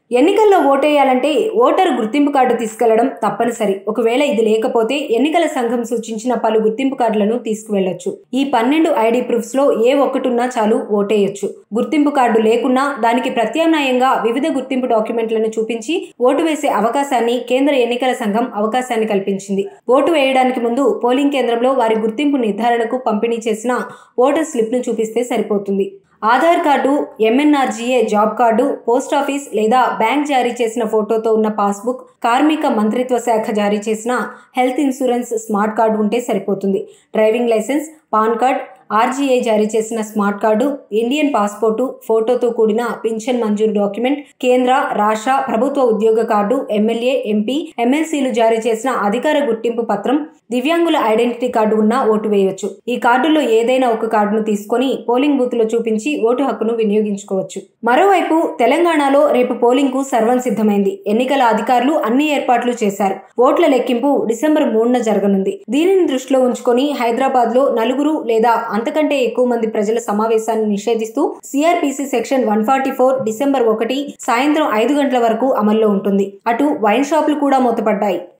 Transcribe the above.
ఎన్నికల్లో ఓటేయాలంటే ఓటరు గుర్తింపు కార్డు తీసుకెళ్లడం తప్పనిసరి ఒకవేళ ఇది లేకపోతే ఎన్నికల సంఘం సూచించిన పలు గుర్తింపు కార్డులను తీసుకువెళ్లొచ్చు ఈ పన్నెండు ఐడి ప్రూఫ్స్ లో ఏ ఒక్కటున్నా చాలు ఓటేయొచ్చు గుర్తింపు కార్డు లేకున్నా దానికి ప్రత్యామ్నాయంగా వివిధ గుర్తింపు డాక్యుమెంట్లను చూపించి ఓటు వేసే అవకాశాన్ని కేంద్ర ఎన్నికల సంఘం అవకాశాన్ని కల్పించింది ఓటు వేయడానికి ముందు పోలింగ్ కేంద్రంలో వారి గుర్తింపు నిర్ధారణకు పంపిణీ చేసిన ఓటర్ స్లిప్ను చూపిస్తే సరిపోతుంది Aadhaar card MNRGA job card post office లేదా బ్యాంక్ జారీ చేసిన ఫోటోతో ఉన్న పాస్బుక్ కార్మిక మంత్రిత్వ శాఖ జారీ చేసిన హెల్త్ ఇన్సూరెన్స్ స్మార్ట్ కార్డు ఉంటే సరిపోతుంది driving licence PAN card RGI జారీ చేసిన స్మార్ట్ కార్డు ఇండియన్ పాస్పోర్టు ఫోటోతో కూడిన పింఛన్ మంజూరు డాక్యుమెంట్ కేంద్ర రాష్ట్ర ప్రభుత్వ ఉద్యోగ కార్డు ఎమ్మెల్యే ఎంపీ ఎమ్మెల్సీలు జారీ చేసిన అధికార గుర్తింపు పత్రం దివ్యాంగుల ఐడెంటిటీ కార్డు ఉన్నా ఓటు వేయొచ్చు ఈ కార్డుల్లో ఏదైనా ఒక కార్డును తీసుకొని పోలింగ్ బూత్ లో చూపించి ఓటు హక్కును వినియోగించుకోవచ్చు మరోవైపు తెలంగాణలో రేపు పోలింగ్ కు సర్వం సిద్ధమైంది ఎన్నికల అధికారులు అన్ని ఏర్పాట్లు చేశారు ఓట్ల లెక్కింపు డిసెంబర్ మూడున జరగనుంది దీనిని దృష్టిలో ఉంచుకొని హైదరాబాద్ లో నలుగురు లేదా అంతకంటే ఎక్కువ మంది ప్రజల సమావేశాన్ని నిషేధిస్తూ CrPC section one forty four December ఒకటి సాయంత్రం ఐదు గంటల వరకు అమల్లో ఉంటుంది అటు వైన్ షాపులు కూడా మూతపడ్డాయి